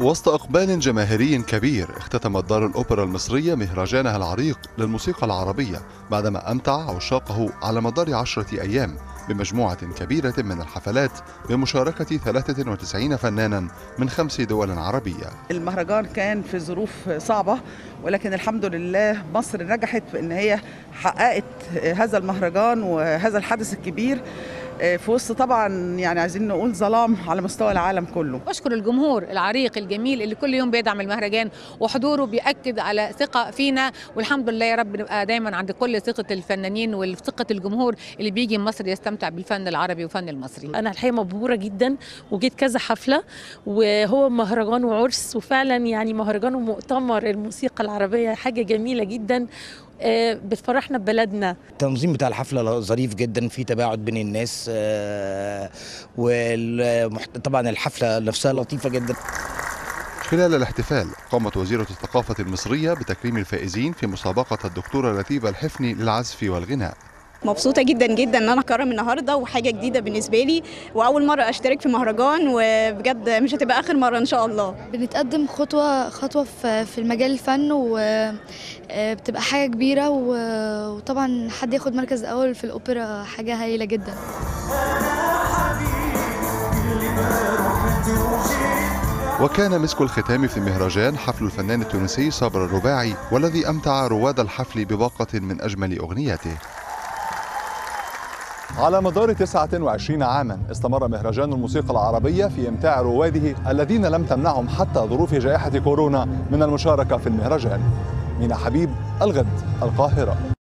وسط إقبال جماهيري كبير اختتمت دار الأوبرا المصرية مهرجانها العريق للموسيقى العربية بعدما أمتع عشاقه على مدار عشرة أيام بمجموعة كبيرة من الحفلات بمشاركة 93 فنانا من خمس دول عربية المهرجان كان في ظروف صعبة ولكن الحمد لله مصر نجحت في ان هي حققت هذا المهرجان وهذا الحدث الكبير في وسط طبعا يعني عايزين نقول ظلام على مستوى العالم كله بشكر الجمهور العريق الجميل اللي كل يوم بيدعم المهرجان وحضوره بيأكد على ثقة فينا والحمد لله يا رب نبقى دايما عند كل ثقة الفنانين وثقة الجمهور اللي بيجي مصر يستمتع بالفن العربي وفن المصري انا الحقيقه مبهوره جدا وجيت كذا حفله وهو مهرجان وعرس وفعلا يعني مهرجان ومؤتمر الموسيقى العربيه حاجه جميله جدا آه، بتفرحنا ببلدنا التنظيم بتاع الحفله ظريف جدا في تباعد بين الناس وطبعا الحفله نفسها لطيفه جدا خلال الاحتفال قامت وزيرة الثقافة المصرية بتكريم الفائزين في مسابقة الدكتورة لطيفة الحفني للعزف والغناء مبسوطة جدا جدا ان انا اكرم النهارده وحاجة جديدة بالنسبة لي واول مرة اشترك في مهرجان وبجد مش هتبقى اخر مرة ان شاء الله بنتقدم خطوة خطوة في في المجال الفن وبتبقى حاجة كبيرة وطبعا حد ياخد مركز اول في الاوبرا حاجة هايلة جدا وكان مسك الختام في المهرجان حفل الفنان التونسي صابر الرباعي والذي أمتع رواد الحفل بباقة من أجمل أغنياته على مدار 29 عاما استمر مهرجان الموسيقى العربية في إمتاع رواده الذين لم تمنعهم حتى ظروف جائحة كورونا من المشاركة في المهرجان مينا حبيب الغد القاهرة